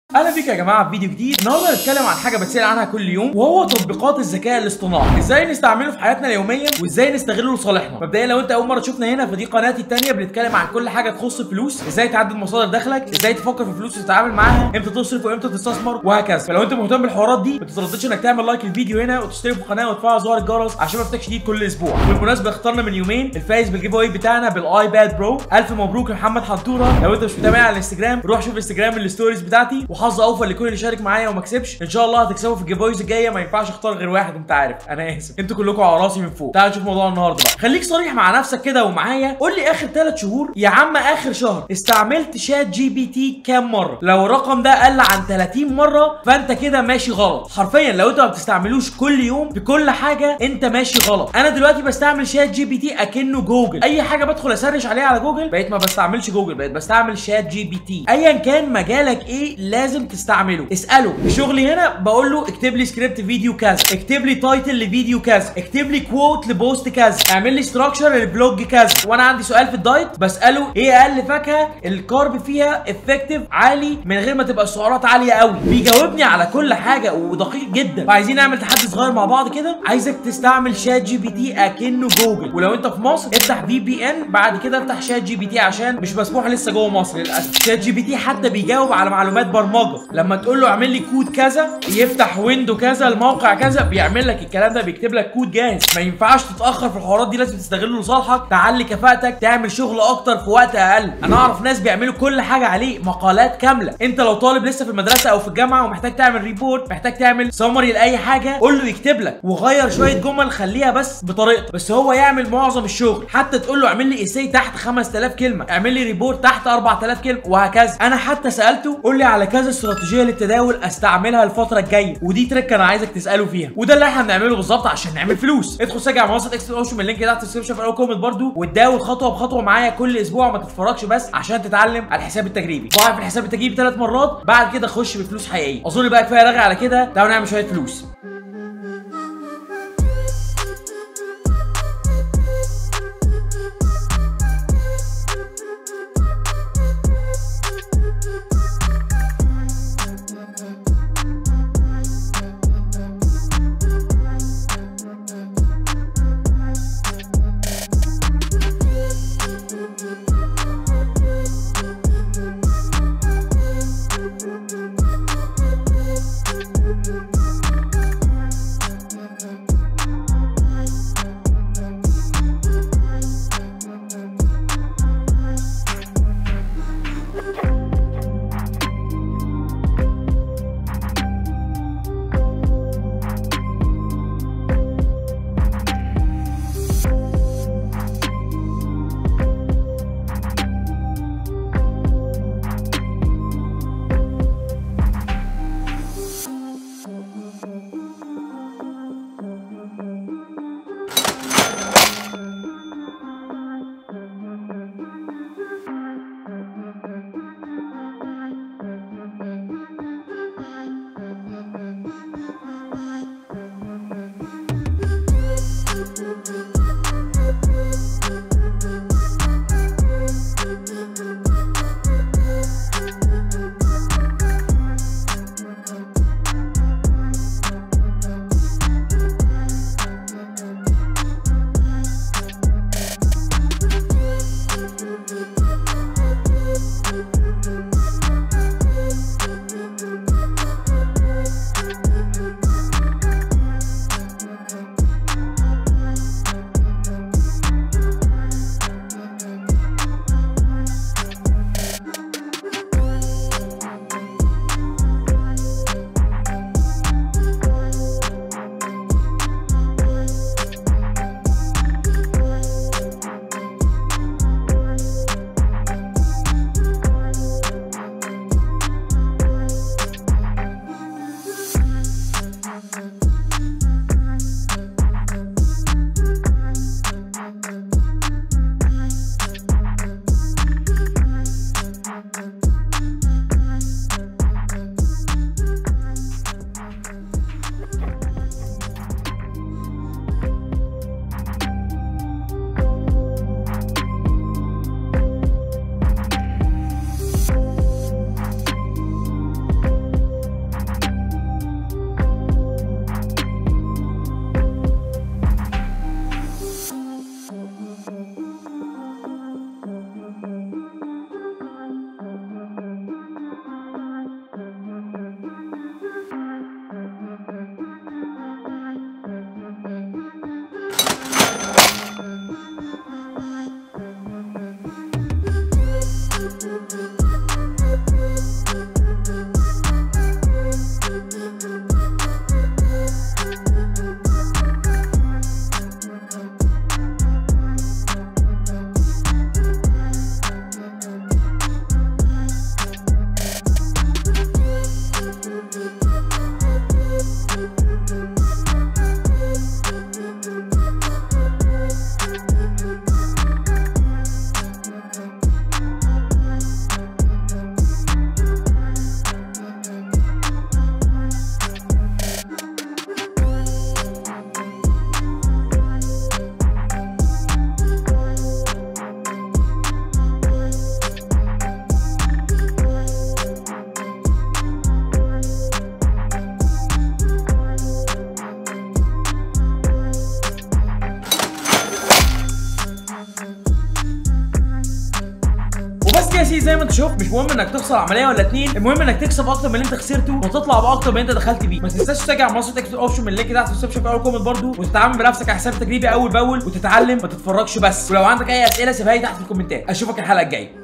اهلا بيكم يا جماعه في فيديو جديد النهارده هنتكلم عن حاجه بتسال عنها كل يوم وهو تطبيقات الذكاء الاصطناعي ازاي نستعمله في حياتنا اليوميه وازاي نستغله لصالحنا مبدئيا لو انت اول مره تشوفنا هنا فدي قناتي الثانيه بنتكلم عن كل حاجه تخص الفلوس ازاي تعدل مصادر دخلك ازاي تفكر في الفلوس وتتعامل معاها امتى تصرف وامتى تستثمر وهكذا فلو انت مهتم بالحوارات دي ما تترددش انك تعمل لايك للفيديو هنا وتشترك في القناه وتفعل زر الجرس عشان ما يفوتكش جديد كل اسبوع بالمناسبه اخترنا من يومين الفايز بالجيف اواي بتاعنا بالايباد برو الف مبروك لمحمد حنطوره لو انت مش متابعني على الانستجرام روح شوف انستجرام الستوريز بتاعتي وحظ اوفر لكل اللي شارك معايا وما كسبش ان شاء الله هتكسبوا في الجيف اويز الجايه ما ينفعش اختار غير واحد انت عارف انا اسف انتوا كلكم على راسي من فوق تعال نشوف موضوع النهارده بقى خليك صريح مع نفسك كده ومعايا قول لي اخر ثلاث شهور يا عم اخر شهر استعملت شات جي بي تي كام مره لو الرقم ده قل عن 30 مره فانت كده ماشي غلط حرفيا لو انت ما بتستعملوش كل يوم في كل حاجه انت ماشي غلط انا دلوقتي بستعمل شات جي بي تي اكنه جوجل اي حاجه بدخل اسرش عليها على جوجل بقيت ما بستعملش جوجل بقيت بستعمل شات جي بي تي ايا كان مجالك ايه لازم تستعمله اساله في شغلي هنا بقول له اكتب لي سكريبت فيديو كذا اكتب لي تايتل لفيديو كذا اكتب لي كوت لبوست كذا اعمل لي ستراكشر للبلوج كذا وانا عندي سؤال في الدايت بساله ايه اقل فاكهه الكارب فيها افكتيف عالي من غير ما تبقى السعرات عاليه قوي بيجاوبني على كل حاجه ودقيق جدا فعايزين نعمل تحدي صغير مع بعض كده عايزك تستعمل شات جي بي تي اكنه جوجل ولو انت في مصر افتح في بي ان بعد كده افتح شات جي بي تي عشان مش مسموح لسه جوه مصر للاسف شات جي بي تي حتى بيجاوب على معلومات برمجه لما تقول له اعمل لي كود كذا يفتح ويندو كذا الموقع كذا بيعمل لك الكلام ده بيكتب لك كود جاهز ما ينفعش تتاخر في الحوارات دي لازم تستغله لصالحك تعلي كفاءتك تعمل شغل اكتر في وقت اقل انا اعرف ناس بيعملوا كل حاجه عليه مقالات كامله انت لو طالب لسه في المدرسه او في الجامعه ومحتاج تعمل ريبورت محتاج تعمل سمري لاي حاجه قول له يكتب لك وغير شويه جمل خليها بس بطريقتك بس هو يعمل معظم الشغل حتى تقول له اعمل لي اساي تحت 5000 كلمه اعمل لي ريبورت تحت 4000 كلمه وهكذا انا حتى سالته قول لي على كذا استراتيجيه للتداول استعملها الفتره الجايه ودي تريك انا عايزك تساله فيها وده اللي احنا بنعمله بالظبط عشان نعمل فلوس ادخل سجل على منصه اكس اوشن من اللينك تحت الديسكربشن في اول كومنت برده وتداول خطوه بخطوه معايا كل اسبوع وما تتفرجش بس عشان تتعلم على الحساب التجريبي ضاعف الحساب التجريبي ثلاث مرات بعد كده خش بفلوس حقيقيه اظن بقى كفايه رغي على كده تعالوا نعمل شويه فلوس زي ما انت شفت مش مهم انك تخسر عمليه ولا اتنين المهم انك تكسب اكتر من اللي انت خسرته وتطلع باكتر من اللي انت دخلت بيه ما تنساش تراجع منصه اكس اوبشن من اللينك تحت في الديسكربشن في اول كومنت برضه وتتعامل بنفسك على حساب تجريبي اول باول وتتعلم ما تتفرجش بس ولو عندك اي اسئله سيبها لي تحت في الكومنتات اشوفك الحلقه الجايه